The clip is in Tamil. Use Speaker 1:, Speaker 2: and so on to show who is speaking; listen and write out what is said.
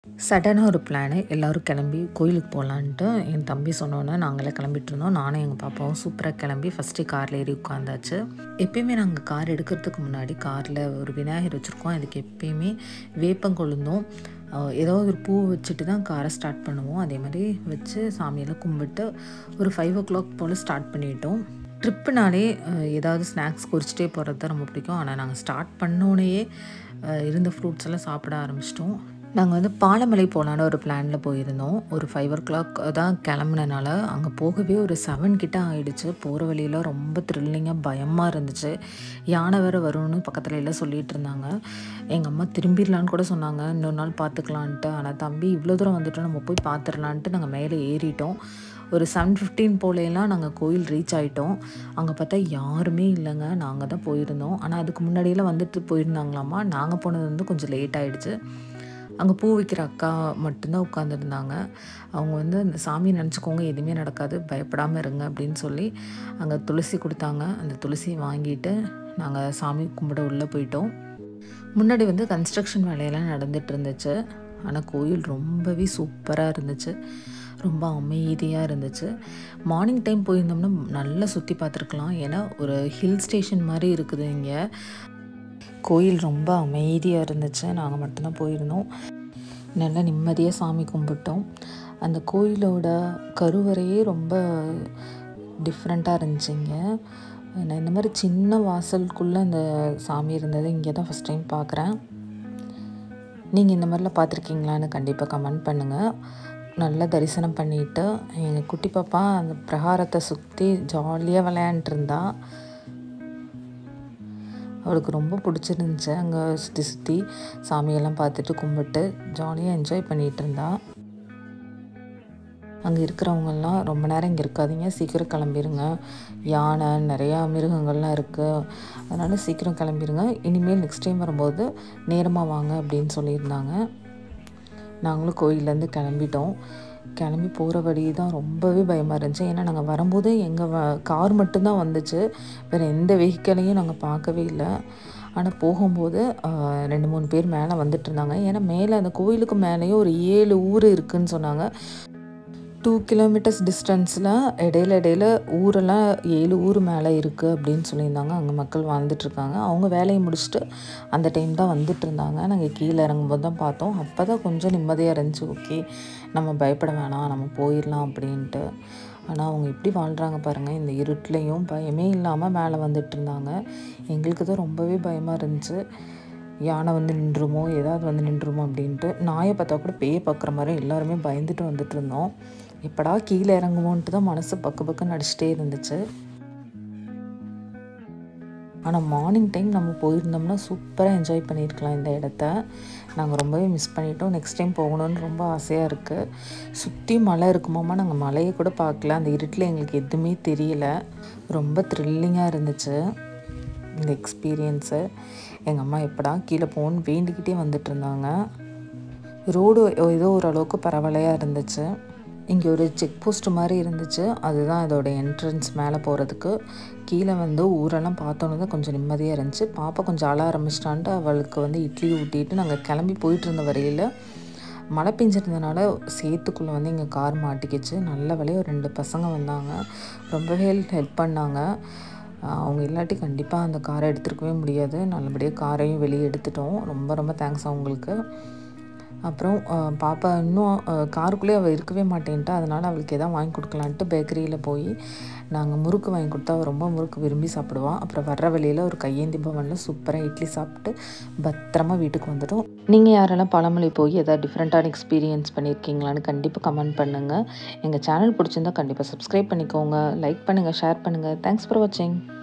Speaker 1: சடனாக ஒரு பிளானு எல்லோரும் கிளம்பி கோயிலுக்கு போகலான்ட்டு என் தம்பி சொன்னோன்னே நாங்களே கிளம்பிட்டு இருந்தோம் நானும் எங்கள் பாப்பாவும் சூப்பராக கிளம்பி ஃபஸ்ட்டு காரில் ஏறி உட்காந்தாச்சு எப்பயுமே நாங்கள் கார் எடுக்கிறதுக்கு முன்னாடி காரில் ஒரு விநாயகர் வச்சுருக்கோம் அதுக்கு எப்பயுமே வேப்பங்கொழுந்தும் அஹ், ஏதாவது ஒரு பூ வச்சுட்டு தான் காரை ஸ்டார்ட் பண்ணுவோம் அதே மாதிரி வச்சு சாமியெல்லாம் கும்பிட்டு ஒரு ஃபைவ் ஓ கிளாக் போல் ஸ்டார்ட் பண்ணிட்டோம் ட்ரிப்புனாலே அஹ், ஏதாவது ஸ்நாக்ஸ் குறிச்சிட்டே போகிறது தான் ரொம்ப பிடிக்கும் ஆனால் நாங்கள் ஸ்டார்ட் பண்ணோடனேயே அஹ், இருந்த ஃப்ரூட்ஸ் எல்லாம் சாப்பிட ஆரம்பிச்சிட்டோம் நாங்கள் வந்து பாலமலை போகலான்னு ஒரு பிளானில் போயிருந்தோம் ஒரு ஃபைவ் ஓ கிளாக் தான் கிளம்புனனால அங்கே போகவே ஒரு செவன் கிட்ட ஆயிடுச்சு போகிற வழியில் ரொம்ப த்ரில்லிங்காக பயமாக இருந்துச்சு யானை வேறு வரும்னு பக்கத்துல எல்லாம் சொல்லிட்டு இருந்தாங்க எங்கள் அம்மா திரும்பிடலான்னு கூட சொன்னாங்க இன்னொரு நாள் பார்த்துக்கலான்ட்டு ஆனால் தம்பி இவ்வளோ தூரம் வந்துட்டோம் நம்ம போய் பார்த்துடலான்ட்டு நாங்கள் மேலே ஏறிட்டோம் ஒரு செவன் ஃபிஃப்டீன் போலேலாம் நாங்கள் கோயில் ரீச் ஆகிட்டோம் அங்கே பார்த்தா யாருமே இல்லைங்க நாங்கள் தான் போயிருந்தோம் ஆனால் அதுக்கு முன்னாடியெல்லாம் வந்துட்டு போயிருந்தாங்களாமா நாங்கள் போனது வந்து கொஞ்சம் லேட் ஆகிடுச்சு அங்கே பூ விற்கிற அக்கா மட்டும்தான் உட்காந்துருந்தாங்க அவங்க வந்து அந்த சாமியை நினச்சிக்கோங்க எதுவுமே நடக்காது பயப்படாமல் இருங்க அப்படின்னு சொல்லி அங்கே துளசி கொடுத்தாங்க அந்த துளசியை வாங்கிட்டு நாங்கள் சாமி கும்பிட உள்ளே போயிட்டோம் முன்னாடி வந்து கன்ஸ்ட்ரக்ஷன் வேலையெல்லாம் நடந்துட்டு இருந்துச்சு ஆனால் கோயில் ரொம்பவே சூப்பராக இருந்துச்சு ரொம்ப அமைதியாக இருந்துச்சு மார்னிங் டைம் போயிருந்தோம்னா நல்லா சுற்றி பார்த்துருக்கலாம் ஏன்னா ஒரு ஹில் ஸ்டேஷன் மாதிரி இருக்குது இங்கே கோயில் ரொம்ப அமைதியாக இருந்துச்சு நாங்கள் மட்டும்தான் போயிருந்தோம் நல்லா நிம்மதியாக சாமி கும்பிட்டோம் அந்த கோயிலோட கருவறையே ரொம்ப டிஃப்ரெண்ட்டாக இருந்துச்சுங்க நான் இந்த மாதிரி சின்ன வாசலுக்குள்ளே அந்த சாமி இருந்தது இங்கே தான் ஃபஸ்ட் டைம் பார்க்குறேன் நீங்கள் இந்த மாதிரிலாம் பார்த்துருக்கீங்களான்னு கண்டிப்பாக கமெண்ட் பண்ணுங்கள் நல்லா தரிசனம் பண்ணிட்டு எங்கள் குட்டி பாப்பா அந்த பிரகாரத்தை சுற்றி ஜாலியாக விளையாண்டுட்டு இருந்தா அவளுக்கு ரொம்ப பிடிச்சிருந்துச்சு அங்கே சுற்றி சுற்றி சாமியெல்லாம் பார்த்துட்டு கும்பிட்டு ஜாலியாக என்ஜாய் பண்ணிகிட்டு இருந்தா அங்கே இருக்கிறவங்கெல்லாம் ரொம்ப நேரம் இங்கே இருக்காதீங்க சீக்கிரம் கிளம்பிடுங்க யானை நிறையா மிருகங்கள்லாம் இருக்குது அதனால் சீக்கிரம் கிளம்பிடுங்க இனிமேல் நெக்ஸ்ட் டைம் வரும்போது நேரமாக வாங்க அப்படின்னு சொல்லியிருந்தாங்க நாங்களும் கோயிலேருந்து கிளம்பிட்டோம் கிளம்பி போகிற வழி தான் ரொம்பவே பயமாக இருந்துச்சு ஏன்னா நாங்கள் வரும்போது எங்கள் கார் மட்டும்தான் வந்துச்சு வேறு எந்த வெஹிக்கலையும் நாங்கள் பார்க்கவே இல்லை ஆனால் போகும்போது ஆஹ், ரெண்டு மூணு பேர் மேலே வந்துட்டு இருந்தாங்க ஏன்னா மேலே அந்த கோயிலுக்கு மேலேயும் ஒரு ஏழு ஊர் இருக்குன்னு சொன்னாங்க டூ கிலோமீட்டர்ஸ் டிஸ்டன்ஸில் இடையில இடையில ஊரெல்லாம் ஏழு ஊர் மேலே இருக்குது அப்படின்னு சொல்லியிருந்தாங்க அங்கே மக்கள் வாழ்ந்துட்டுருக்காங்க அவங்க வேலையை முடிச்சுட்டு அந்த டைம் தான் வந்துட்டு இருந்தாங்க நாங்கள் கீழே இறங்கும்போது தான் பார்த்தோம் அப்போ தான் கொஞ்சம் நிம்மதியாக இருந்துச்சு ஓகே நம்ம பயப்பட வேணாம் நம்ம போயிடலாம் அப்படின்ட்டு ஆனால் அவங்க எப்படி வாழ்கிறாங்க பாருங்கள் இந்த இருட்டுலேயும் பயமே இல்லாமல் மேலே வந்துட்டு இருந்தாங்க எங்களுக்கு தான் ரொம்பவே பயமாக இருந்துச்சு யானை வந்து நின்றுமோ ஏதாவது வந்து நின்றுமோ அப்படின்ட்டு நாயை பார்த்தா கூட பேயை பார்க்குற மாதிரி எல்லாருமே பயந்துட்டு வந்துட்டு இருந்தோம் எப்படா கீழே இறங்குவோன்ட்டு தான் மனசு பக்கு பக்குன்னு அடிச்சிட்டே இருந்துச்சு ஆனால் மார்னிங் டைம் நம்ம போயிருந்தோம்னா சூப்பராக என்ஜாய் பண்ணியிருக்கலாம் இந்த இடத்த நாங்கள் ரொம்பவே மிஸ் பண்ணிட்டோம் நெக்ஸ்ட் டைம் போகணுன்னு ரொம்ப ஆசையாக இருக்குது சுற்றி மலை இருக்குமாமா நாங்கள் மலையை கூட பார்க்கல அந்த இருட்டில் எங்களுக்கு எதுவுமே தெரியல ரொம்ப த்ரில்லிங்காக இருந்துச்சு இந்த எக்ஸ்பீரியன்ஸு எங்கள் அம்மா எப்படா கீழே போகணுன்னு வேண்டிக்கிட்டே வந்துட்டு இருந்தாங்க ரோடு ஏதோ ஓரளவுக்கு பரவலையாக இருந்துச்சு இங்கே ஒரு செக் போஸ்ட் மாதிரி இருந்துச்சு அதுதான் இதோட என்ட்ரன்ஸ் மேலே போகிறதுக்கு கீழே வந்து ஊரெல்லாம் பார்த்தோன்னே தான் கொஞ்சம் நிம்மதியாக இருந்துச்சு பாப்பா கொஞ்சம் அழ ஆரம்பிச்சிட்டான்ட்டு அவளுக்கு வந்து இட்லி ஊட்டிட்டு நாங்கள் கிளம்பி போயிட்டு இருந்த வரையில் மழை பெஞ்சிருந்தனால சேத்துக்குள்ளே வந்து எங்கள் கார் மாட்டிக்கிச்சு நல்ல வேலையாக ஒரு ரெண்டு பசங்க வந்தாங்க ரொம்பவே ஹெல்ப் பண்ணாங்க ஆஹ் அவங்க இல்லாட்டி கண்டிப்பாக அந்த காரை எடுத்துருக்கவே முடியாது நல்லபடியாக காரையும் வெளியே எடுத்துட்டோம் ரொம்ப ரொம்ப தேங்க்ஸ் அவங்களுக்கு அப்புறம் ஆஹ் பாப்பா இன்னும் காருக்குள்ளேயே அவள் இருக்கவே மாட்டேன்ட்டா அதனால் அவளுக்கு எதாவது வாங்கி கொடுக்கலான்ட்டு பேக்கரியில் போய் நாங்கள் முறுக்கு வாங்கி கொடுத்தா அவள் ரொம்ப முறுக்கு விரும்பி சாப்பிடுவான் அப்புறம் வர்ற வழியில் ஒரு கையேந்தி பவனில் சூப்பராக இட்லி சாப்பிட்டு பத்திரமா வீட்டுக்கு வந்துட்டோம் நீங்கள் யாரெல்லாம் பழமொழி போய் எதாவது டிஃப்ரெண்ட்டான எக்ஸ்பீரியன்ஸ் பண்ணியிருக்கீங்களான்னு கண்டிப்பாக கமெண்ட் பண்ணுங்கள் எங்கள் சேனல் பிடிச்சிருந்தா கண்டிப்பாக சப்ஸ்கிரைப் பண்ணிக்கோங்க லைக் பண்ணுங்கள் ஷேர் பண்ணுங்கள் தேங்க்ஸ் ஃபார் வாட்சிங்